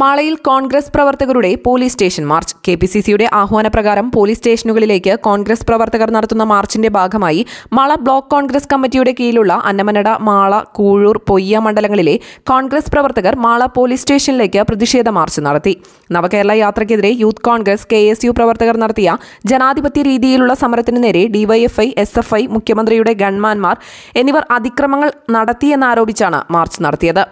മാളയിൽ Congress പ്രവർത്തകരുടെ police station march K P C സിയുടെ ആഹ്വാനപ്രകാരം പോലീസ് സ്റ്റേഷനുകളിലേക്ക് കോൺഗ്രസ് പ്രവർത്തകർ നടത്തുന്ന മാർച്ചിന്റെ ഭാഗമായി മാള ബ്ലോക്ക് കോൺഗ്രസ് കമ്മിറ്റിയുടെ കീഴിലുള്ള അന്നമനട മാള കൂഴൂർ പൊയ്യ മണ്ഡലങ്ങളിലെ കോൺഗ്രസ് പ്രവർത്തകർ മാള പോലീസ് സ്റ്റേഷനിലേക്ക് പ്രതിഷേധ മാർച്ച് നടത്തി നവകേരള യാത്രയ്ക്കെതിരെ youth Congress K S U പ്രവർത്തകർ നടത്തിയ ജനാധിപത്യ രീതിയിലുള്ള സമരത്തിനു നേരെ ഡിവൈഎഫ്ഐ എസ് എഫ് ഐ മുഖ്യമന്ത്രിയുടെ ഗൺമാൻമാർ എന്നിവർ അതിക്രമങ്ങൾ നടത്തിയെന്നാരോപിച്ചാണ് മാർച്ച് നടത്തിയത്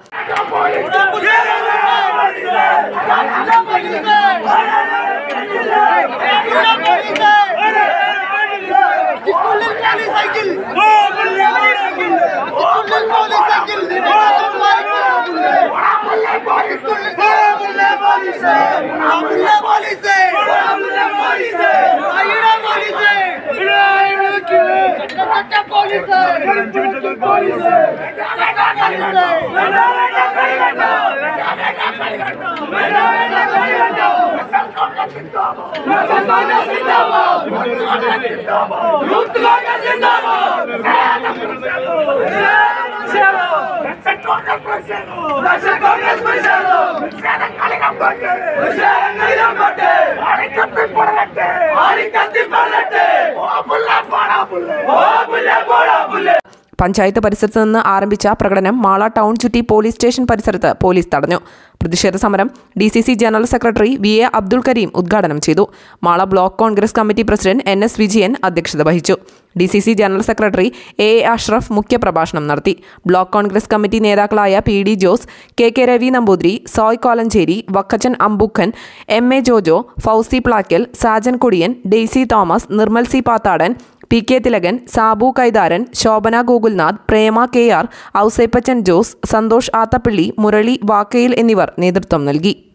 പഞ്ചായത്ത് പരിസരത്ത് നിന്ന് ആരംഭിച്ച പ്രകടനം മാള ടൗൺ ചുറ്റി പോലീസ് സ്റ്റേഷൻ പരിസരത്ത് പോലീസ് തടഞ്ഞു പ്രതിഷേധ സമരം D C C general secretary V A Abdul Kareem ഉദ്ഘാടനം ചെയ്തു Mala block Congress committee president N S Vijayan അധ്യക്ഷത വഹിച്ചു D C C general secretary A A Ashraf മുഖ്യപ്രഭാഷണം നടത്തി ബ്ലോക്ക് കോൺഗ്രസ് കമ്മിറ്റി നേതാക്കളായ P D Jose K K Ravi Namboothiri Soy Kolanchery Vakkachan Ambukhan M A Jojo Fousi Plakkal Sajan Kodiyan Daisy Thomas Nirmal C Pathadan P K Thilakan Sabu Kaitharan Shobhana Gokulnath Prema K R Ouseppachan Jose Santhosh Athappilly Murali Vakkayil എന്നിവർ നേതൃത്വം നൽകി